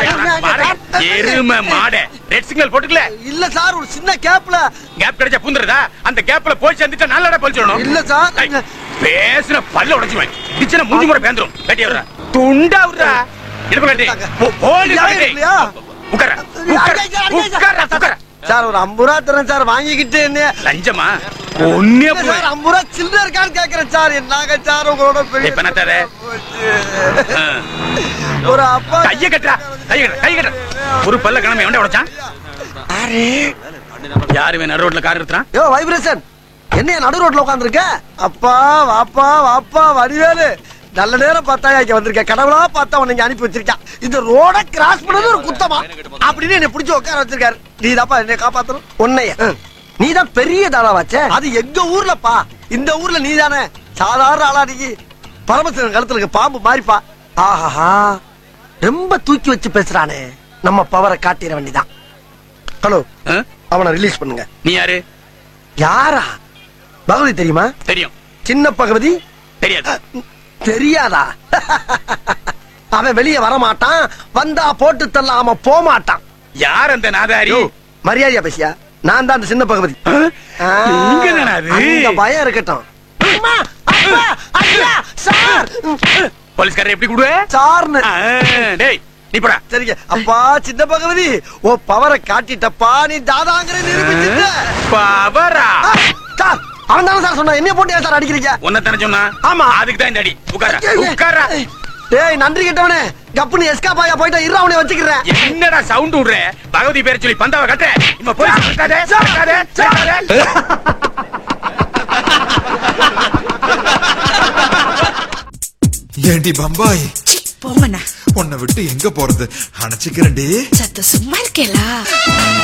மாடே, எருமை மாடே ரெட் சிக்னல் போட்டுக்கல இல்ல சார் ஒரு சின்ன கேப்ல கேப் கிடைச்சா பூந்துறதா அந்த கேப்ல போய் சேர்ந்துட்டு நல்லடா பழிச்சிடணும் இல்ல சார். ஐ, பேசுன பல்ல உடைச்சுவேன் கிச்சன மூஞ்சி முறை பேந்துரும் கட்டி விடுறா துண்டா விடுறா இடுப்பு கட்டி போ- போடு யாரும் கட்டி. இல்லையா? உட்கார உட்கார உட்கார உட்கார சார் ஒரு ஐம்பது ரூபா தரேன் சார் வாங்கிக்கிட்டு என்ன லஞ்சமா ஒன்னே இல்ல சார் ஐம்பது ரூபா சில்லற இருக்கான்னு கேக்குறேன் சார் என்னங்க சார் உங்களோட பெரிய இப்ப என்ன தர? போச்சு. ஒரு அப்பா கைய கட்டுறா கைய கட்டுறா கைய கட்டுறா ஒரு பல்ல கிழமை எவன்டா உடைச்சான் யாரு வேணும் ரோட்ல கார் எடுத்துறான் யோ வைப்ரேஷன் என்ன நடு ரோட்ல உட்காந்துருக்க அப்பா வாப்பா வாப்பா வடிவேலு நல்ல நேரம் பார்த்தா இங்க வந்திருக்க கடவுளா பார்த்தா உன்னை இங்க அனுப்பி வச்சிருக்கான் இந்த ரோட கிராஸ் பண்ணது ஒரு குத்தமா அப்படின்னு என்னை பிடிச்சு உட்கார வச்சிருக்காரு நீ தாப்பா என்னை காப்பாத்தணும் உன்னைய நீ தான் பெரிய தாளாவாச்சே அது எங்க ஊர்லப்பா இந்த ஊர்ல நீ தானே சாதாரண ஆளா நீ பரமசிவன் கழுத்துல இருக்க பாம்பு மாறிப்பா ஆஹாஹா ரொம்ப தூக்கி வச்சு பேசுறானே நம்ம பவரை காட்டிட வேண்டிதான் ஹலோ ஆ? அவனை ரிலீஸ் பண்ணுங்க நீ யாரு யாரா பகவதி தெரியுமா தெரியும் சின்ன பகவதி தெரியாது தெரியாதா அவன் வெளியே வர மாட்டான் வந்தா போட்டு தள்ளாம போக மாட்டான் யார் அந்த நாதாரி யோ, மரியாதையா பேசியா நான் தான் அந்த சின்ன பகவதி ஆ? ஆ, நீங்க தானா அது? அந்த பயம் இருக்கட்டும் அம்மா, அப்பா, ஐயா, சார் போலீஸ்காரர் எப்படி கூடுவே சார்னு டேய் நீ போடா சரிங்க அப்பா சின்ன பகவதி ஓ பவரை காட்டிட்டப்பா நீ தாதாங்கிற நிரூபிச்சுட்ட பவரா ஆ, சார் அவன் தானே சார் சொன்னா என்ன போட்டு ஏன் சார் அடிக்கிறீங்க உன்ன தானே சொன்னா ஆமா. அதுக்கு தான் இந்த அடி உட்கார உட்கார டேய் நன்றி கெட்டவனே கப்புனு எஸ்கா பாயா போயிட்டா இரு அவனை வச்சுக்கிறேன் என்னடா சவுண்ட் விடுற பகவதி பேரை சொல்லி பந்தாவை கட்ட இவன் போய் கட்டாதே கட்டாதே கட்டாதே ஏண்டி பம்பாய் போங்கண்ணா உன்னை விட்டு எங்க போறது அணைச்சிக்கிறேன்டி சத்த சும்மா இருக்கேலா